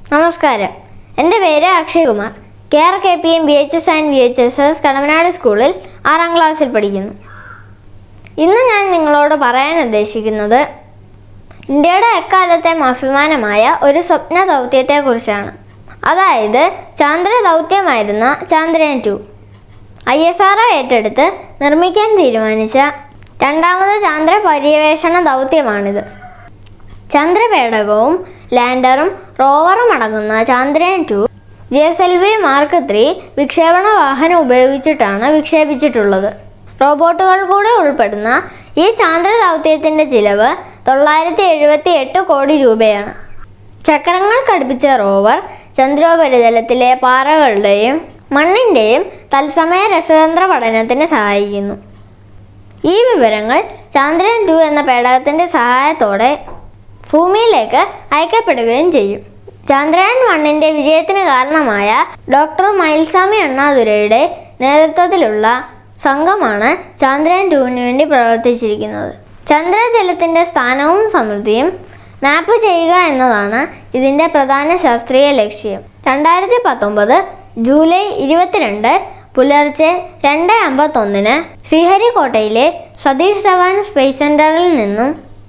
നമസ്കാരം എൻ്റെ പേര് Akshay Kumar K R K P M B H S and B H S S Kadamanad സ്കൂളിൽ ആറാം ക്ലാസ്സിൽ പഠിക്കുന്നു ഇന്ന് ഞാൻ നിങ്ങളോട് പറയാൻ ഉദ്ദേശിക്കുന്നത് ഇന്ത്യയുടെ എക്കാലത്തെ അഭിമാനമായ ഒരു സ്വപ്ന ദൗത്യത്തെക്കുറിച്ചാണ് അതായത് ചാന്ദ്ര ദൗത്യമായിരുന്ന Chandrayaan two I S R ഏറ്റെടുത്ത് നിർമ്മിക്കാൻ തീരുമാനിച്ച രണ്ടാമത് ചാന്ദ്ര പര്യവേഷണ ദൗത്യമാണിത് ചന്ദ്രപേടകവും ലാൻഡറും റോവറും അടങ്ങുന്ന Chandrayaan two G S L V mark three വിക്ഷേപണ വാഹനം ഉപയോഗിച്ചിട്ടാണ് വിക്ഷേപിച്ചിട്ടുള്ളത് റോബോട്ടുകൾ കൂടെ ഉൾപ്പെടുന്ന ഈ ചാന്ദ്ര ദൗത്യത്തിൻ്റെ ചിലവ് തൊള്ളായിരത്തി എഴുപത്തി എട്ട് കോടി രൂപയാണ് ചക്രങ്ങൾ ഘടിപ്പിച്ച റോവർ ചന്ദ്രോപരിതലത്തിലെ പാറകളുടെയും മണ്ണിൻ്റെയും തത്സമയ രസതന്ത്ര പഠനത്തിന് സഹായിക്കുന്നു ഈ വിവരങ്ങൾ ചന്ദ്രയാൻ ടു എന്ന പേടകത്തിൻ്റെ സഹായത്തോടെ ഭൂമിയിലേക്ക് അയക്കപ്പെടുകയും ചെയ്യും ചന്ദ്രയാൻ വണ്ണിൻ്റെ വിജയത്തിന് കാരണമായ ഡോക്ടർ മയിൽസ്വാമി അണ്ണാദുരയുടെ നേതൃത്വത്തിലുള്ള സംഘമാണ് ചന്ദ്രയാൻ ടുവിന് വേണ്ടി പ്രവർത്തിച്ചിരിക്കുന്നത് ചന്ദ്രജലത്തിൻ്റെ സ്ഥാനവും സമൃദ്ധിയും മാപ്പ് ചെയ്യുക എന്നതാണ് ഇതിൻ്റെ പ്രധാന ശാസ്ത്രീയ ലക്ഷ്യം രണ്ടായിരത്തി പത്തൊമ്പത് ജൂലൈ ഇരുപത്തിരണ്ട് പുലർച്ചെ രണ്ട് അമ്പത്തൊന്നിന് ശ്രീഹരിക്കോട്ടയിലെ സതീഷ് ധവാൻ സ്പേസ് സെൻറ്ററിൽ നിന്നും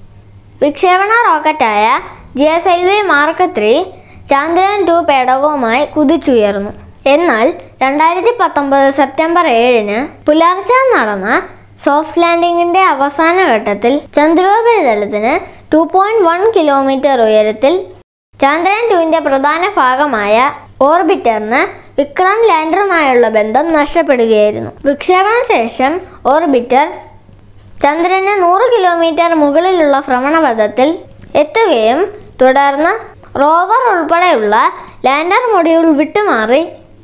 വിക്ഷേപണ റോക്കറ്റായ G S L V mark three Chandrayaan two പേടകവുമായി കുതിച്ചുയർന്നു എന്നാൽ രണ്ടായിരത്തി പത്തൊമ്പത് സെപ്റ്റംബർ ഏഴിന് പുലർച്ചെ നടന്ന സോഫ്റ്റ് ലാൻഡിങ്ങിന്റെ അവസാന ഘട്ടത്തിൽ ചന്ദ്രോപരിതലത്തിന് ടു പോയിന്റ് വൺ കിലോമീറ്റർ ഉയരത്തിൽ ചന്ദ്രയാൻ ടുവിന്റെ പ്രധാന ഭാഗമായ ഓർബിറ്ററിന് വിക്രം ലാൻഡറുമായുള്ള ബന്ധം നഷ്ടപ്പെടുകയായിരുന്നു വിക്ഷേപണ ശേഷം ഓർബിറ്റർ ചന്ദ്രന് നൂറ് കിലോമീറ്റർ മുകളിലുള്ള ഭ്രമണപഥത്തിൽ എത്തുകയും തുടർന്ന് റോവർ ഉൾപ്പെടെയുള്ള ലാൻഡർ മൊഡ്യൂൾ വിട്ടുമാറി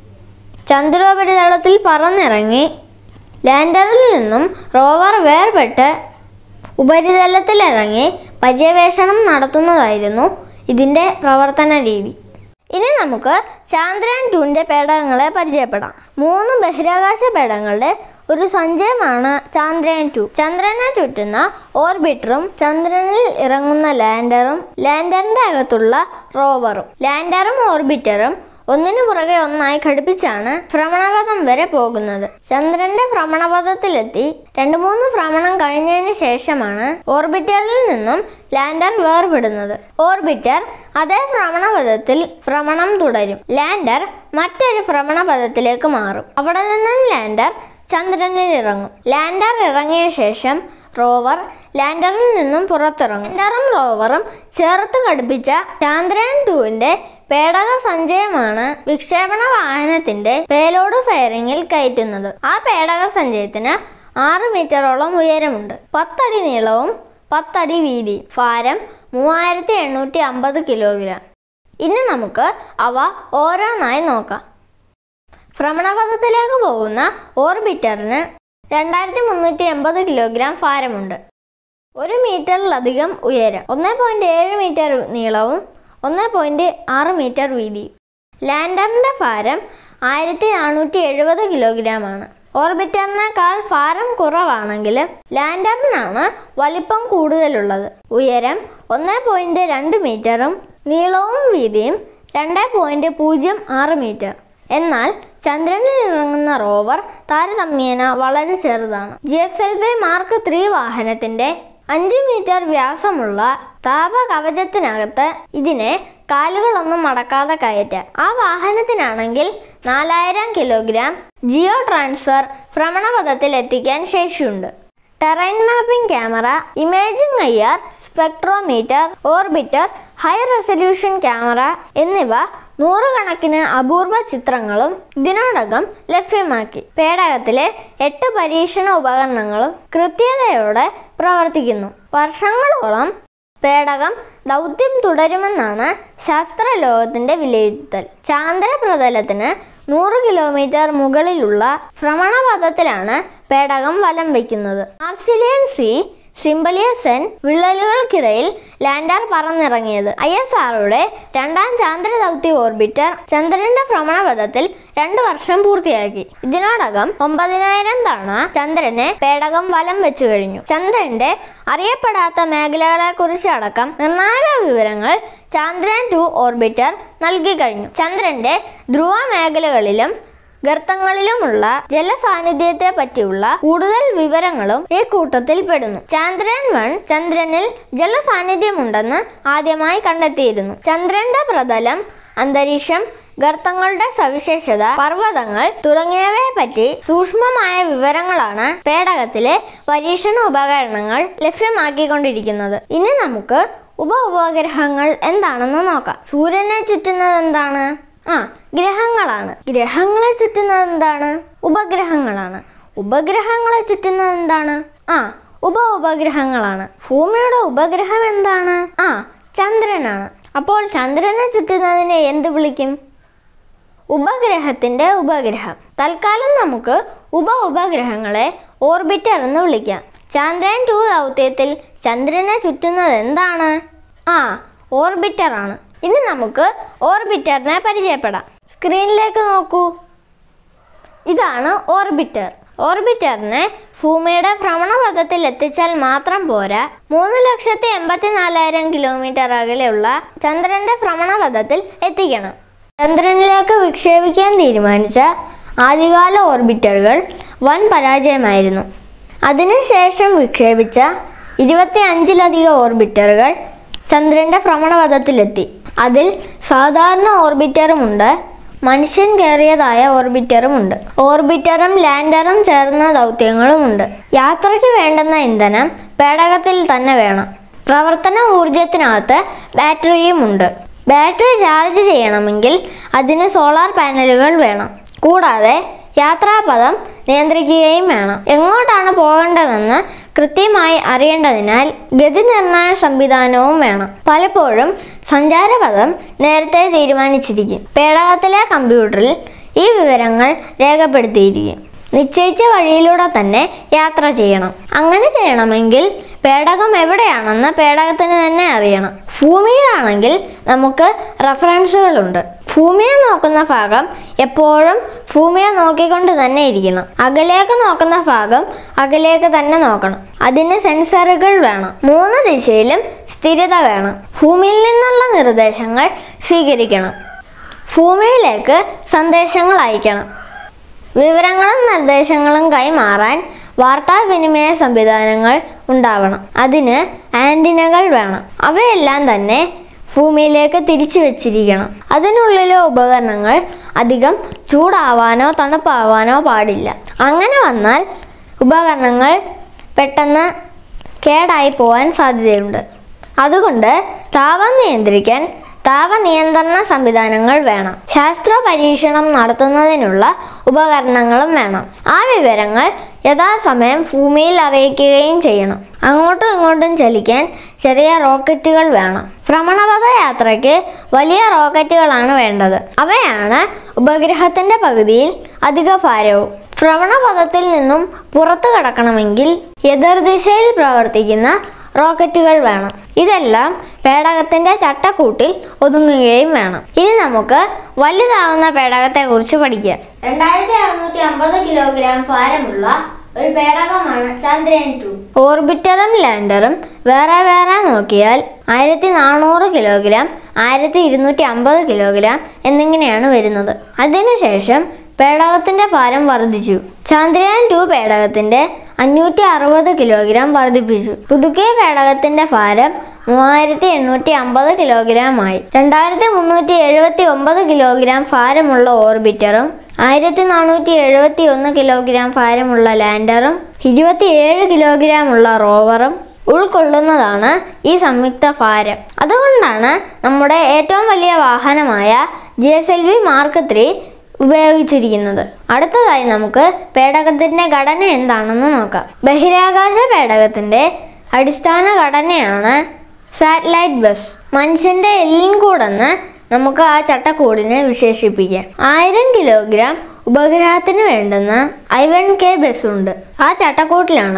ചന്ദ്രോപരിതലത്തിൽ പറന്നിറങ്ങി ലാൻഡറിൽ നിന്നും റോവർ വേർപെട്ട് ഉപരിതലത്തിലിറങ്ങി പര്യവേഷണം നടത്തുന്നതായിരുന്നു ഇതിൻ്റെ പ്രവർത്തന രീതി ഇനി നമുക്ക് ചാന്ദ്രയാൻ ടുവിൻ്റെ പേടകങ്ങളെ പരിചയപ്പെടാം മൂന്ന് ബഹിരാകാശ പേടകങ്ങളുടെ ഒരു സഞ്ചയമാണ് ചാന്ദ്രയാൻ ടു ചന്ദ്രനെ ചുറ്റുന്ന ഓർബിറ്ററും ചന്ദ്രനിൽ ഇറങ്ങുന്ന ലാൻഡറും ലാൻഡറിന്റെ അകത്തുള്ള റോവറും ലാൻഡറും ഓർബിറ്ററും ഒന്നിനു പുറകെ ഒന്നായി ഘടിപ്പിച്ചാണ് ഭ്രമണപഥം വരെ പോകുന്നത് ചന്ദ്രന്റെ ഭ്രമണപഥത്തിലെത്തി രണ്ട് മൂന്ന് ഭ്രമണം കഴിഞ്ഞതിന് ശേഷമാണ് ഓർബിറ്ററിൽ നിന്നും ലാൻഡർ വേർപെടുന്നത് ഓർബിറ്റർ അതേ ഭ്രമണപഥത്തിൽ ഭ്രമണം തുടരും ലാൻഡർ മറ്റൊരു ഭ്രമണപഥത്തിലേക്ക് മാറും അവിടെ നിന്നും ലാൻഡർ ചന്ദ്രനിൽ ഇറങ്ങും ലാൻഡർ ഇറങ്ങിയ ശേഷം റോവർ ലാൻഡറിൽ നിന്നും പുറത്തിറങ്ങും ലാൻഡറും റോവറും ചേർത്ത് ഘടിപ്പിച്ച ചാന്ദ്രയാൻ ടുവിന്റെ പേടക സഞ്ചയമാണ് വിക്ഷേപണ വാഹനത്തിന്റെ പേലോഡ് ഫയറിംഗിൽ കയറ്റുന്നത് ആ പേടക സഞ്ചയത്തിന് ആറ് മീറ്ററോളം ഉയരമുണ്ട് പത്തടി നീളവും പത്തടി വീതി ഭാരം മൂവായിരത്തി എണ്ണൂറ്റി അമ്പത് കിലോഗ്രാം ഇനി നമുക്ക് അവ ഓരോന്നായി നോക്കാം ഭ്രമണപഥത്തിലേക്ക് പോകുന്ന ഓർബിറ്ററിന് രണ്ടായിരത്തി മുന്നൂറ്റി എൺപത് കിലോഗ്രാം ഭാരമുണ്ട് ഒരു മീറ്ററിലധികം ഉയരം ഒന്ന് പോയിന്റ് ഏഴ് മീറ്റർ നീളവും ഒന്ന് പോയിന്റ് ആറ് മീറ്റർ വീതി ലാൻഡറിന്റെ ഭാരം ആയിരത്തി നാനൂറ്റി എഴുപത് കിലോഗ്രാം ആണ് ഓർബിറ്ററിനേക്കാൾ ഭാരം കുറവാണെങ്കിലും ലാൻഡറിനാണ് വലിപ്പം കൂടുതലുള്ളത് ഉയരം ഒന്ന് പോയിന്റ് രണ്ട് മീറ്ററും നീളവും വീതിയും രണ്ട് പോയിന്റ് പൂജ്യം ആറ് മീറ്റർ എന്നാൽ ചന്ദ്രനിൽ ഇറങ്ങുന്ന റോവർ താരതമ്യേന വളരെ ചെറുതാണ് G S L V mark three വാഹനത്തിന്റെ അഞ്ച് മീറ്റർ വ്യാസമുള്ള താപകവചത്തിനകത്ത് ഇതിനെ കാലുകളൊന്നും മടക്കാതെ കയറ്റാം ആ വാഹനത്തിനാണെങ്കിൽ നാലായിരം കിലോഗ്രാം ജിയോ ട്രാൻസ്ഫർ ഭ്രമണപഥത്തിൽ എത്തിക്കാൻ ശേഷിയുണ്ട് terrain mapping camera imaging I R spectrometer orbiter high resolution camera എന്നിവ നൂറുകണക്കിന് അപൂർവ ചിത്രങ്ങളും ഇതിനോടകം ലഭ്യമാക്കി പേടകത്തിലെ എട്ട് പരീക്ഷണ ഉപകരണങ്ങളും കൃത്യതയോടെ പ്രവർത്തിക്കുന്നു വർഷങ്ങളോളം പേടകം ദൗത്യം തുടരുമെന്നാണ് ശാസ്ത്രലോകത്തിന്റെ വിലയിരുത്തൽ ചാന്ദ്രപ്രതലത്തിന് നൂറ് കിലോമീറ്റർ മുകളിലുള്ള ഭ്രമണപഥത്തിലാണ് പേടകം വലം വയ്ക്കുന്നത് മാർസിലിയൻ സി സിംബലിയസ് എൻ വിള്ളലുകൾക്കിടയിൽ ലാൻഡർ പറന്നിറങ്ങിയത് ഐ എസ് ആറുടെ രണ്ടാം ചാന്ദ്ര ദൗത്യ ഓർബിറ്റർ ചന്ദ്രന്റെ ഭ്രമണപഥത്തിൽ രണ്ട് വർഷം പൂർത്തിയാക്കി ഇതിനോടകം ഒമ്പതിനായിരം തവണ ചന്ദ്രനെ പേടകം വലം വെച്ചു കഴിഞ്ഞു ചന്ദ്രന്റെ അറിയപ്പെടാത്ത മേഖലകളെ കുറിച്ച് അടക്കം നിർണായക വിവരങ്ങൾ ചാന്ദ്രയാൻ ടു ഓർബിറ്റർ നൽകി കഴിഞ്ഞു ചന്ദ്രന്റെ ധ്രുവ മേഖലകളിലും ഗർത്തങ്ങളിലുമുള്ള ജലസാന്നിധ്യത്തെ പറ്റിയുള്ള കൂടുതൽ വിവരങ്ങളും ഈ കൂട്ടത്തിൽ പെടുന്നു ചന്ദ്രൻ വൺ ചന്ദ്രനിൽ ജലസാന്നിധ്യമുണ്ടെന്ന് ആദ്യമായി കണ്ടെത്തിയിരുന്നു ചന്ദ്രന്റെ പ്രതലം അന്തരീക്ഷം ഗർത്തങ്ങളുടെ സവിശേഷത പർവ്വതങ്ങൾ തുടങ്ങിയവയെ പറ്റി സൂക്ഷ്മമായ വിവരങ്ങളാണ് പേടകത്തിലെ പരീക്ഷണ ഉപകരണങ്ങൾ ലഭ്യമാക്കിക്കൊണ്ടിരിക്കുന്നത് ഇനി നമുക്ക് ഉപ ഉപഗ്രഹങ്ങൾ എന്താണെന്ന് നോക്കാം സൂര്യനെ ചുറ്റുന്നത് എന്താണ് ആ ഗ്രഹങ്ങളാണ് ഗ്രഹങ്ങളെ ചുറ്റുന്നത് എന്താണ് ഉപഗ്രഹങ്ങളാണ് ഉപഗ്രഹങ്ങളെ ചുറ്റുന്നത് എന്താണ് ആ ഉപ ഉപഗ്രഹങ്ങളാണ് ഭൂമിയുടെ ഉപഗ്രഹം എന്താണ് ആ ചന്ദ്രനാണ് അപ്പോൾ ചന്ദ്രനെ ചുറ്റുന്നതിനെ എന്ത് വിളിക്കും ഉപഗ്രഹത്തിന്റെ ഉപഗ്രഹം തൽക്കാലം നമുക്ക് ഉപ ഉപഗ്രഹങ്ങളെ ഓർബിറ്റർ എന്ന് വിളിക്കാം ചന്ദ്രൻ ടു ദൗത്യത്തിൽ ചന്ദ്രനെ ചുറ്റുന്നത് എന്താണ് ആ ഓർബിറ്റർ ആണ് ഇനി നമുക്ക് ഓർബിറ്ററിനെ പരിചയപ്പെടാം സ്ക്രീനിലേക്ക് നോക്കൂ ഇതാണ് ഓർബിറ്റർ ഓർബിറ്ററിനെ ഭൂമിയുടെ ഭ്രമണപഥത്തിൽ എത്തിച്ചാൽ മാത്രം പോരാ മൂന്ന് ലക്ഷത്തി എൺപത്തി നാലായിരം കിലോമീറ്റർ അകലെയുള്ള ചന്ദ്രന്റെ ഭ്രമണപഥത്തിൽ എത്തിക്കണം ചന്ദ്രനിലേക്ക് വിക്ഷേപിക്കാൻ തീരുമാനിച്ച ആദ്യകാല ഓർബിറ്ററുകൾ വൻ പരാജയമായിരുന്നു അതിനുശേഷം വിക്ഷേപിച്ച ഇരുപത്തി അഞ്ചിലധികം ഓർബിറ്ററുകൾ ചന്ദ്രന്റെ ഭ്രമണപഥത്തിലെത്തി അതിൽ സാധാരണ ഓർബിറ്ററുമുണ്ട് മനുഷ്യൻ കയറിയതായ ഓർബിറ്ററുമുണ്ട് ഓർബിറ്ററും ലാൻഡറും ചേർന്ന ദൗത്യങ്ങളുമുണ്ട് യാത്രയ്ക്ക് വേണ്ടുന്ന ഇന്ധനം പേടകത്തിൽ തന്നെ വേണം പ്രവർത്തന ഊർജത്തിനകത്ത് ബാറ്ററിയുമുണ്ട് ബാറ്ററി ചാർജ് ചെയ്യണമെങ്കിൽ അതിന് സോളാർ പാനലുകൾ വേണം കൂടാതെ യാത്രാപഥം നിയന്ത്രിക്കുകയും വേണം എങ്ങോട്ടാണ് പോകേണ്ടതെന്ന് കൃത്യമായി അറിയേണ്ടതിനാൽ ഗതി നിർണയ സംവിധാനവും വേണം പലപ്പോഴും സഞ്ചാരപഥം നേരത്തെ തീരുമാനിച്ചിരിക്കും പേടകത്തിലെ കമ്പ്യൂട്ടറിൽ ഈ വിവരങ്ങൾ രേഖപ്പെടുത്തിയിരിക്കും നിശ്ചയിച്ച വഴിയിലൂടെ തന്നെ യാത്ര ചെയ്യണം അങ്ങനെ ചെയ്യണമെങ്കിൽ പേടകം എവിടെയാണെന്ന് പേടകത്തിന് തന്നെ അറിയണം ഭൂമിയിലാണെങ്കിൽ നമുക്ക് റഫറൻസുകളുണ്ട് ഭൂമിയെ നോക്കുന്ന ഭാഗം എപ്പോഴും ഭൂമിയെ നോക്കിക്കൊണ്ട് തന്നെ ഇരിക്കണം അകലേക്ക് നോക്കുന്ന ഭാഗം അകലേക്ക് തന്നെ നോക്കണം അതിന് സെൻസറുകൾ വേണം മൂന്ന് ദിശയിലും സ്ഥിരത വേണം ഭൂമിയിൽ നിന്നുള്ള നിർദ്ദേശങ്ങൾ സ്വീകരിക്കണം ഭൂമിയിലേക്ക് സന്ദേശങ്ങൾ അയക്കണം വിവരങ്ങളും നിർദ്ദേശങ്ങളും കൈമാറാൻ വാർത്താവിനിമയ സംവിധാനങ്ങൾ ഉണ്ടാവണം അതിന് ആൻറ്റിനകൾ വേണം അവയെല്ലാം തന്നെ ഭൂമിയിലേക്ക് തിരിച്ചു വച്ചിരിക്കണം അതിനുള്ളിലെ ഉപകരണങ്ങൾ അധികം ചൂടാവാനോ തണുപ്പാവാനോ പാടില്ല അങ്ങനെ വന്നാൽ ഉപകരണങ്ങൾ പെട്ടെന്ന് കേടായി പോകാൻ സാധ്യതയുണ്ട് അതുകൊണ്ട് താപം നിയന്ത്രിക്കാൻ താപനിയന്ത്രണ സംവിധാനങ്ങൾ വേണം ശാസ്ത്ര പരീക്ഷണം നടത്തുന്നതിനുള്ള ഉപകരണങ്ങളും വേണം ആ വിവരങ്ങൾ യഥാസമയം ഭൂമിയിൽ അറിയിക്കുകയും ചെയ്യണം അങ്ങോട്ടും ഇങ്ങോട്ടും ചലിക്കാൻ ചെറിയ റോക്കറ്റുകൾ വേണം ഭ്രമണപഥ യാത്രയ്ക്ക് വലിയ റോക്കറ്റുകളാണ് വേണ്ടത് അവയാണ് ഉപഗ്രഹത്തിന്റെ പകുതിയിൽ അധിക ഭാരവും ഭ്രമണപഥത്തിൽ നിന്നും പുറത്തു കടക്കണമെങ്കിൽ എതിർദിശയിൽ പ്രവർത്തിക്കുന്ന റോക്കറ്റുകൾ വേണം ഇതെല്ലാം പേടകത്തിന്റെ ചട്ടക്കൂട്ടിൽ ഒതുങ്ങുകയും വേണം ഇനി നമുക്ക് വലുതാവുന്ന പേടകത്തെ കുറിച്ച് പഠിക്കാം രണ്ടായിരത്തി അറുന്നൂറ്റി അമ്പത് കിലോഗ്രാം ഭാരമുള്ള ഒരു പേടകമാണ് ചന്ദ്രയാൻ ടു ഓർബിറ്ററും ലാൻഡറും വേറെ വേറെ നോക്കിയാൽ ആയിരത്തി നാനൂറ് കിലോഗ്രാം ആയിരത്തി ഇരുന്നൂറ്റി അമ്പത് കിലോഗ്രാം എന്നിങ്ങനെയാണ് വരുന്നത് അതിനുശേഷം പേടകത്തിന്റെ ഭാരം വർദ്ധിച്ചു ചന്ദ്രയാൻ ടു പേടകത്തിന്റെ അഞ്ഞൂറ്റി അറുപത് കിലോഗ്രാം വർദ്ധിപ്പിച്ചു പുതുക്കിയ പേടകത്തിന്റെ ഭാരം മൂവായിരത്തി എണ്ണൂറ്റി അമ്പത് കിലോഗ്രാം ആയി രണ്ടായിരത്തി മുന്നൂറ്റി എഴുപത്തി ഒമ്പത് കിലോഗ്രാം ഭാരമുള്ള ഓർബിറ്ററും ആയിരത്തി നാനൂറ്റി എഴുപത്തി ഒന്ന് കിലോഗ്രാം ഭാരമുള്ള ലാൻഡറും ഇരുപത്തിയേഴ് കിലോഗ്രാം ഉള്ള റോവറും ഉൾക്കൊള്ളുന്നതാണ് ഈ സംയുക്ത ഭാരം അതുകൊണ്ടാണ് നമ്മുടെ ഏറ്റവും വലിയ വാഹനമായ G S L V mark three ഉപയോഗിച്ചിരിക്കുന്നത് അടുത്തതായി നമുക്ക് പേടകത്തിന്റെ ഘടന എന്താണെന്ന് നോക്കാം ബഹിരാകാശ പേടകത്തിന്റെ അടിസ്ഥാന ഘടനയാണ് സാറ്റലൈറ്റ് ബസ് മനുഷ്യന്റെ എല്ലിൻ കൂടെന്ന് നമുക്ക് ആ ചട്ടക്കൂടിനെ വിശേഷിപ്പിക്കാം ആയിരം കിലോഗ്രാം ഉപഗ്രഹത്തിന് വേണ്ടുന്ന ഐ വൺ കെ ബസ് ഉണ്ട് ആ ചട്ടക്കൂട്ടിലാണ്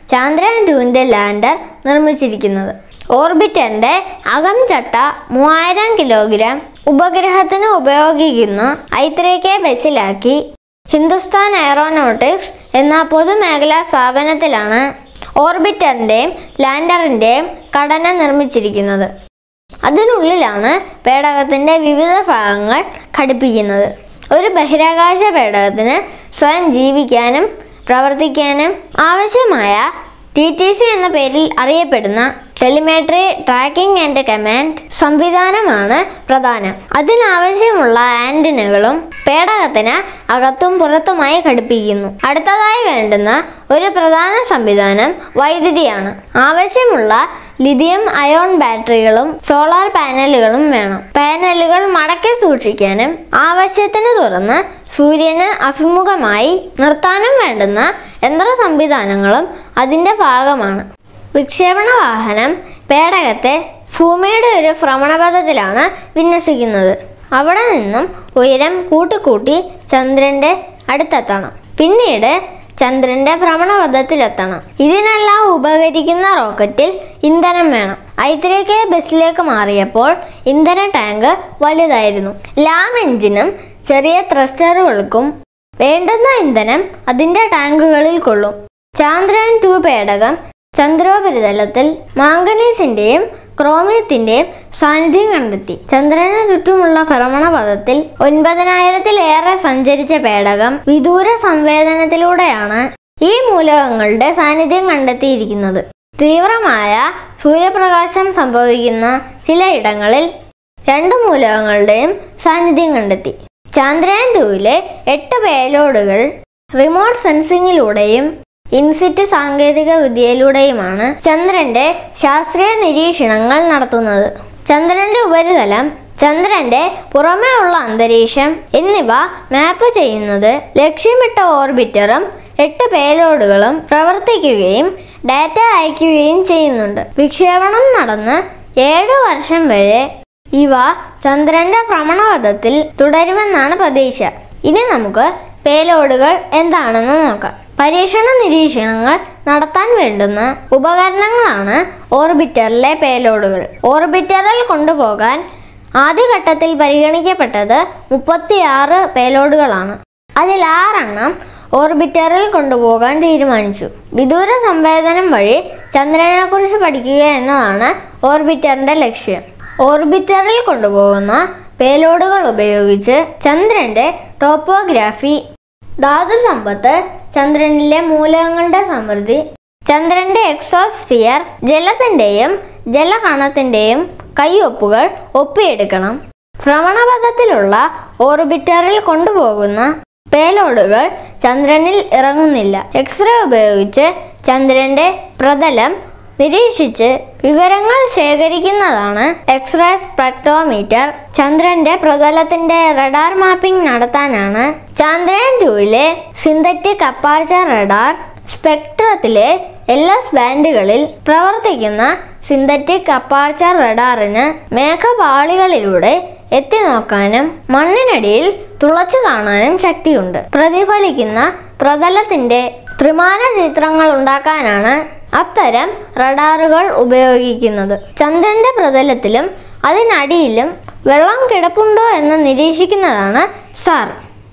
ചാന്ദ്രയാൻ ടുവിൻ്റെ ലാൻഡർ നിർമ്മിച്ചിരിക്കുന്നത് ഓർബിറ്ററിന്റെ അകം ചട്ട മൂവായിരം കിലോഗ്രാം ഉപഗ്രഹത്തിന് ഉപയോഗിക്കുന്ന ഐത്രേക്കെ ബസിലാക്കി ഹിന്ദുസ്ഥാൻ എയറോനോട്ടിക്സ് എന്ന പൊതുമേഖലാ സ്ഥാപനത്തിലാണ് ഓർബിറ്ററിൻ്റെയും ലാൻഡറിൻ്റെയും ഘടന നിർമ്മിച്ചിരിക്കുന്നത് അതിനുള്ളിലാണ് പേടകത്തിൻ്റെ വിവിധ ഭാഗങ്ങൾ ഘടിപ്പിക്കുന്നത് ഒരു ബഹിരാകാശ പേടകത്തിന് സ്വയം ജീവിക്കാനും പ്രവർത്തിക്കാനും ആവശ്യമായ ടി ടി സി എന്ന പേരിൽ അറിയപ്പെടുന്ന ടെലിമെട്രി ട്രാക്കിംഗ് ആൻഡ് കമാൻഡ് സംവിധാനമാണ് പ്രധാനം അതിനാവശ്യമുള്ള ആൻറ്റിനകളും പേടകത്തിന് അകത്തും പുറത്തുമായി ഘടിപ്പിക്കുന്നു അടുത്തതായി വേണ്ടുന്ന ഒരു പ്രധാന സംവിധാനം വൈദ്യുതിയാണ് ആവശ്യമുള്ള ലിഥിയം അയോൺ ബാറ്ററികളും സോളാർ പാനലുകളും വേണം പാനലുകൾ മടക്കി സൂക്ഷിക്കാനും ആവശ്യത്തിന് തുറന്ന് സൂര്യന് അഭിമുഖമായി നിർത്താനും വേണ്ടുന്ന യന്ത്ര സംവിധാനങ്ങളും അതിൻ്റെ ഭാഗമാണ് വിക്ഷേപണ വാഹനം പേടകത്തെ ഭൂമിയുടെ ഒരു ഭ്രമണപഥത്തിലാണ് വിന്യസിക്കുന്നത് അവിടെ നിന്നും ഉയരം കൂട്ടിക്കൂട്ടി ചന്ദ്രന്റെ അടുത്തെത്തണം പിന്നീട് ചന്ദ്രന്റെ ഭ്രമണപഥത്തിലെത്തണം ഇതിനെല്ലാം ഉപകരിക്കുന്ന റോക്കറ്റിൽ ഇന്ധനം വേണം ഐത്രിക ബസ്സിലേക്ക് മാറിയപ്പോൾ ഇന്ധന ടാങ്ക് വലുതായിരുന്നു ലാം എഞ്ചിനും ചെറിയ ത്രസ്റ്ററുകൾക്കും വേണ്ടുന്ന ഇന്ധനം അതിൻ്റെ ടാങ്കുകളിൽ കൊള്ളും ചാന്ദ്രയാൻ ടു പേടകം ചന്ദ്രോപരിതലത്തിൽ മാംഗനീസിന്റെയും ക്രോമിയത്തിന്റെയും സാന്നിധ്യം കണ്ടെത്തി ചന്ദ്രന് ചുറ്റുമുള്ള ഭ്രമണപഥത്തിൽ ഒൻപതിനായിരത്തിലേറെ സഞ്ചരിച്ച പേടകം വിദൂര സംവേദനത്തിലൂടെയാണ് ഈ മൂലകങ്ങളുടെ സാന്നിധ്യം കണ്ടെത്തിയിരിക്കുന്നത് തീവ്രമായ സൂര്യപ്രകാശം സംഭവിക്കുന്ന ചിലയിടങ്ങളിൽ രണ്ട് മൂലകങ്ങളുടെയും സാന്നിധ്യം കണ്ടെത്തി ചന്ദ്രയാൻ ടൂവിലെ എട്ട് പേലോഡുകൾ റിമോട്ട് സെൻസിങ്ങിലൂടെയും ഇൻസിറ്റ് സാങ്കേതിക വിദ്യയിലൂടെയുമാണ് ചന്ദ്രന്റെ ശാസ്ത്രീയ നിരീക്ഷണങ്ങൾ നടത്തുന്നത് ചന്ദ്രന്റെ ഉപരിതലം ചന്ദ്രന്റെ പുറമേ ഉള്ള അന്തരീക്ഷം എന്നിവ മാപ്പ് ചെയ്യുന്നത് ലക്ഷ്യമിട്ട ഓർബിറ്ററും എട്ട് പേലോഡുകളും പ്രവർത്തിക്കുകയും ഡാറ്റ അയക്കുകയും ചെയ്യുന്നുണ്ട് വിക്ഷേപണം നടന്ന് ഏഴ് വർഷം വരെ ഇവ ചന്ദ്രന്റെ ഭ്രമണപഥത്തിൽ തുടരുമെന്നാണ് പ്രതീക്ഷ ഇനി നമുക്ക് പേലോഡുകൾ എന്താണെന്ന് നോക്കാം പരീക്ഷണ നിരീക്ഷണങ്ങൾ നടത്താൻ വേണ്ടുന്ന ഉപകരണങ്ങളാണ് ഓർബിറ്ററിലെ പേലോഡുകൾ ഓർബിറ്ററിൽ കൊണ്ടുപോകാൻ ആദ്യഘട്ടത്തിൽ പരിഗണിക്കപ്പെട്ടത് മുപ്പത്തിയാറ് പേലോഡുകളാണ് അതിൽ ആറെണ്ണം ഓർബിറ്ററിൽ കൊണ്ടുപോകാൻ തീരുമാനിച്ചു വിദൂര സംവേദനം വഴി ചന്ദ്രനെക്കുറിച്ച് പഠിക്കുക എന്നതാണ് ഓർബിറ്ററിന്റെ ലക്ഷ്യം ഓർബിറ്ററിൽ കൊണ്ടുപോകുന്ന പേലോഡുകൾ ഉപയോഗിച്ച് ചന്ദ്രന്റെ ടോപ്പോഗ്രാഫി ധാതു സമ്പത്ത് ചന്ദ്രനിലെ മൂലകങ്ങളുടെ സമൃദ്ധി ചന്ദ്രന്റെ എക്സോസ്ഫിയർ ജലത്തിന്റെയും ജലകണത്തിന്റെയും കൈയൊപ്പുകൾ ഒപ്പിയെടുക്കണം ഭ്രമണപഥത്തിലുള്ള ഓർബിറ്ററിൽ കൊണ്ടുപോകുന്ന പേലോഡുകൾ ചന്ദ്രനിൽ ഇറങ്ങുന്നില്ല എക്സ്റേ ഉപയോഗിച്ച് ചന്ദ്രന്റെ പ്രതലം നിരീക്ഷിച്ച് വിവരങ്ങൾ ശേഖരിക്കുന്നതാണ് എക്സ്റേ സ്പെക്ട്രോമീറ്റർ ചന്ദ്രന്റെ പ്രതലത്തിന്റെ റഡാർ മാപ്പിംഗ് നടത്താനാണ് ചന്ദ്രയാൻ ടൂവിലെ സിന്തറ്റിക് അപ്പാർച്ചർ റഡാർ സ്പെക്ട്രത്തിലെ എൽ എസ് ബാൻഡുകളിൽ പ്രവർത്തിക്കുന്ന സിന്തറ്റിക് അപ്പാർച്ചർ റഡാറിന് മേഘപാളികളിലൂടെ എത്തി നോക്കാനും മണ്ണിനടിയിൽ തുളച്ചു കാണാനും ശക്തിയുണ്ട് പ്രതിഫലിക്കുന്ന പ്രതലത്തിന്റെ ത്രിമാന ചിത്രങ്ങൾ ഉണ്ടാക്കാനാണ് അത്തരം റഡാറുകൾ ഉപയോഗിക്കുന്നത് ചന്ദ്രന്റെ പ്രതലത്തിലും അതിനടിയിലും വെള്ളം കിടപ്പുണ്ടോ എന്ന് നിരീക്ഷിക്കുന്നതാണ് സാർ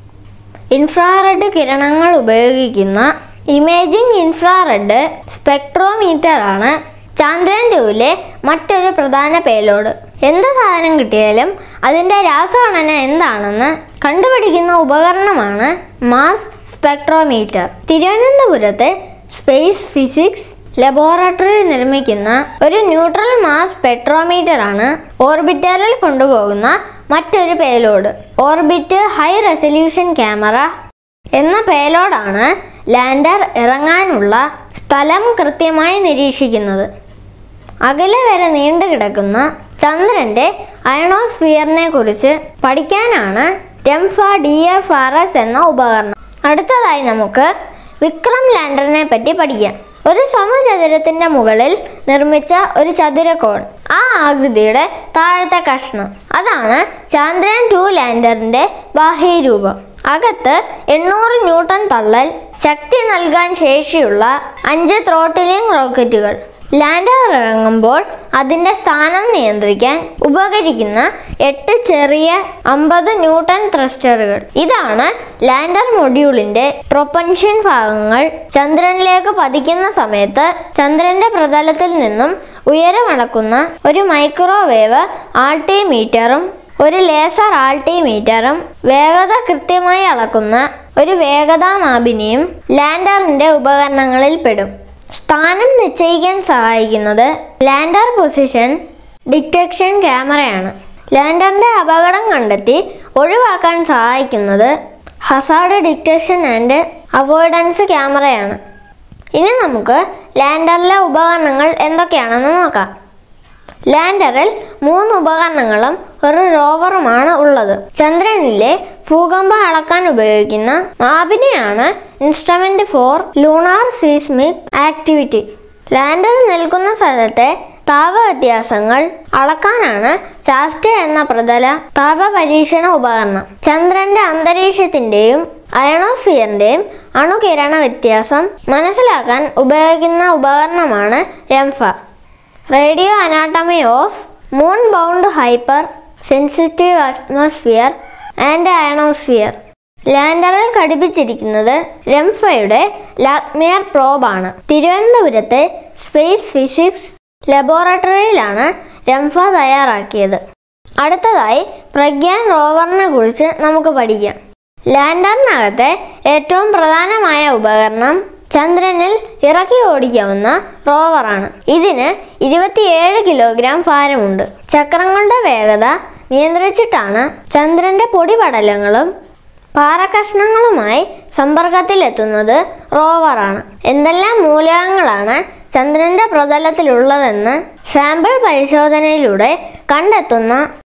ഇൻഫ്രാറെഡ് കിരണങ്ങൾ ഉപയോഗിക്കുന്ന ഇമേജിംഗ് ഇൻഫ്രാറെഡ് സ്പെക്ട്രോമീറ്റർ ആണ് ചാന്ദ്രയാൻ ടൂവിലെ മറ്റൊരു പ്രധാന പേലോഡ് എന്ത് സാധനം കിട്ടിയാലും അതിൻ്റെ രാസഘടന എന്താണെന്ന് കണ്ടുപിടിക്കുന്ന ഉപകരണമാണ് മാസ് സ്പെക്ട്രോമീറ്റർ തിരുവനന്തപുരത്തെ സ്പേസ് ഫിസിക്സ് ലബോറട്ടറി നിർമ്മിക്കുന്ന ഒരു ന്യൂട്രൽ മാസ് സ്പെക്ട്രോമീറ്റർ ആണ് ഓർബിറ്ററിൽ കൊണ്ടുപോകുന്ന മറ്റൊരു payload orbit high resolution camera എന്ന പേലോഡാണ് ലാൻഡർ ഇറങ്ങാനുള്ള സ്ഥലം കൃത്യമായി നിരീക്ഷിക്കുന്നത് അകലെ വരെ നീണ്ടു കിടക്കുന്ന ചന്ദ്രന്റെ അയണോസ്ഫിയറിനെ കുറിച്ച് പഠിക്കാനാണ് ടെംഫ ഡി എഫ് ആർ എസ് എന്ന ഉപകരണം അടുത്തതായി നമുക്ക് വിക്രം ലാൻഡറിനെ പറ്റി പഠിക്കാം ഒരു സമചതുരത്തിന്റെ മുകളിൽ നിർമ്മിച്ച ഒരു ചതുരക്കോൺ ആ ആകൃതിയുടെ താഴത്തെ കഷ്ണം അതാണ് ചാന്ദ്രയാൻ ടു ലാൻഡറിന്റെ ബാഹ്യരൂപം അകത്ത് എണ്ണൂറ് ന്യൂട്ടൺ തള്ളൽ ശക്തി നൽകാൻ ശേഷിയുള്ള അഞ്ച് ത്രോട്ടിലിംഗ് റോക്കറ്റുകൾ ലാൻഡർ ഇറങ്ങുമ്പോൾ അതിൻ്റെ സ്ഥാനം നിയന്ത്രിക്കാൻ ഉപകരിക്കുന്ന എട്ട് ചെറിയ അമ്പത് ന്യൂട്ടൺ ത്രസ്റ്ററുകൾ ഇതാണ് ലാൻഡർ മൊഡ്യൂളിന്റെ പ്രൊപ്പൻഷൻ ഭാഗങ്ങൾ ചന്ദ്രനിലേക്ക് പതിക്കുന്ന സമയത്ത് ചന്ദ്രന്റെ പ്രതലത്തിൽ നിന്നും ഉയരമളക്കുന്ന ഒരു മൈക്രോവേവ് ആൾട്ടിമീറ്ററും ഒരു ലേസർ ആൾട്ടിമീറ്ററും വേഗത കൃത്യമായി അളക്കുന്ന ഒരു വേഗതാ മാപിനിയും ലാൻഡറിന്റെ ഉപകരണങ്ങളിൽ പെടും സ്ഥാനം നിശ്ചയിക്കാൻ സഹായിക്കുന്നത് ലാൻഡർ പൊസിഷൻ ഡിറ്റക്ഷൻ ക്യാമറയാണ് ലാൻഡറിന്റെ അപകടം കണ്ടെത്തി ഒഴിവാക്കാൻ സഹായിക്കുന്നത് ഹസാർഡ് ഡിറ്റക്ഷൻ ആൻഡ് അവോയ്ഡൻസ് ക്യാമറയാണ് ഇനി നമുക്ക് ലാൻഡറിലെ ഉപകരണങ്ങൾ എന്തൊക്കെയാണെന്ന് നോക്കാം ലാൻഡറിൽ മൂന്ന് ഉപകരണങ്ങളും ഒരു റോവറുമാണ് ഉള്ളത് ചന്ദ്രനിലെ ഭൂകമ്പം അളക്കാൻ ഉപയോഗിക്കുന്ന മാപിനെയാണ് instrument for lunar seismic activity lander നിൽക്കുന്ന സ്ഥലത്തെ താപ വ്യത്യാസങ്ങൾ അളക്കാനാണ് ശാസ്ത്ര എന്ന പ്രതല താപ പരീക്ഷണ ഉപകരണം ചന്ദ്രന്റെ അന്തരീക്ഷത്തിന്റെയും അയണോസ്ഫിയറിന്റെയും അണുകിരണ വ്യത്യാസം മനസ്സിലാക്കാൻ ഉപയോഗിക്കുന്ന ഉപകരണമാണ് Rambha radio anatomy of moon bound hyper sensitive atmosphere and ionosphere ലാൻഡറിൽ ഘടിപ്പിച്ചിരിക്കുന്നത് രംഫയുടെ ലാഗ്മിയർ പ്രോബാണ് തിരുവനന്തപുരത്തെ സ്പേസ് ഫിസിക്സ് ലബോറട്ടറിയിലാണ് രംഫ തയ്യാറാക്കിയത് അടുത്തതായി പ്രഗ്യാൻ റോവറിനെ കുറിച്ച് നമുക്ക് പഠിക്കാം ലാൻഡറിനകത്തെ ഏറ്റവും പ്രധാനമായ ഉപകരണം ചന്ദ്രനിൽ ഇറക്കി ഓടിക്കാവുന്ന റോവറാണ് ഇതിന് ഇരുപത്തിയേഴ് കിലോഗ്രാം ഭാരമുണ്ട് ചക്രങ്ങളുടെ വേഗത നിയന്ത്രിച്ചിട്ടാണ് ചന്ദ്രന്റെ പൊടിപടലങ്ങളും പാറക്കഷ്ണങ്ങളുമായി സമ്പർക്കത്തിലെത്തുന്നത് റോവറാണ് എന്തെല്ലാം മൂലകങ്ങളാണ് ചന്ദ്രന്റെ പ്രതലത്തിലുള്ളതെന്ന് സാമ്പിൾ പരിശോധനയിലൂടെ കണ്ടെത്തുന്ന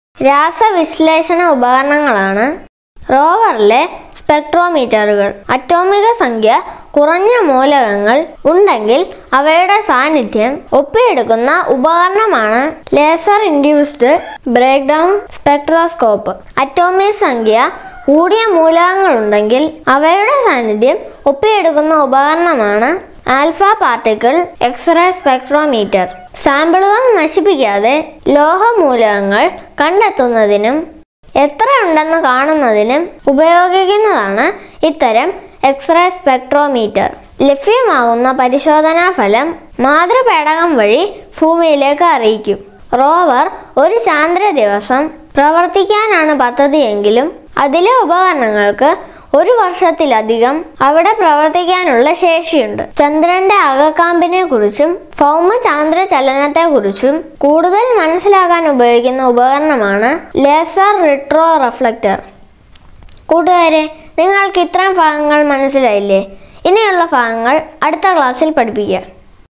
രാസവിശ്ലേഷണ ഉപകരണങ്ങളാണ് റോവറിലെ സ്പെക്ട്രോമീറ്ററുകൾ അറ്റോമിക സംഖ്യ കുറഞ്ഞ മൂലകങ്ങൾ ഉണ്ടെങ്കിൽ അവയുടെ സാന്നിധ്യം ഒപ്പിയെടുക്കുന്ന ഉപകരണമാണ് laser induced breakdown spectroscope atomic സംഖ്യ കൂടിയ മൂലകങ്ങളുണ്ടെങ്കിൽ അവയുടെ സാന്നിധ്യം ഒപ്പിയെടുക്കുന്ന ഉപകരണമാണ് ആൽഫ പാർട്ടിക്കിൾ എക്സ്റേ സ്പെക്ട്രോമീറ്റർ സാമ്പിളുകൾ നശിപ്പിക്കാതെ ലോഹമൂലകങ്ങൾ കണ്ടെത്തുന്നതിനും എത്ര ഉണ്ടെന്ന് കാണുന്നതിനും ഉപയോഗിക്കുന്നതാണ് ഇത്തരം എക്സ്റേ സ്പെക്ട്രോമീറ്റർ ലഭ്യമാകുന്ന പരിശോധനാ ഫലം മാതൃപേടകം വഴി ഭൂമിയിലേക്ക് അറിയിക്കും റോവർ ഒരു ചാന്ദ്ര ദിവസം പ്രവർത്തിക്കാനാണ് പദ്ധതിയെങ്കിലും അതിലെ ഉപകരണങ്ങൾക്ക് ഒരു വർഷത്തിലധികം അവിടെ പ്രവർത്തിക്കാനുള്ള ശേഷിയുണ്ട് ചന്ദ്രന്റെ അകക്കാമ്പിനെ കുറിച്ചും ഭൗമ ചാന്ദ്ര ചലനത്തെ കുറിച്ചും കൂടുതൽ മനസ്സിലാക്കാൻ ഉപയോഗിക്കുന്ന ഉപകരണമാണ് ലേസർ റിട്രോ റിഫ്ലക്ടർ കൂട്ടുകാരെ നിങ്ങൾക്ക് ഇത്രയും ഭാഗങ്ങൾ മനസ്സിലായില്ലേ ഇനിയുള്ള ഭാഗങ്ങൾ അടുത്ത ക്ലാസ്സിൽ പഠിപ്പിക്കാം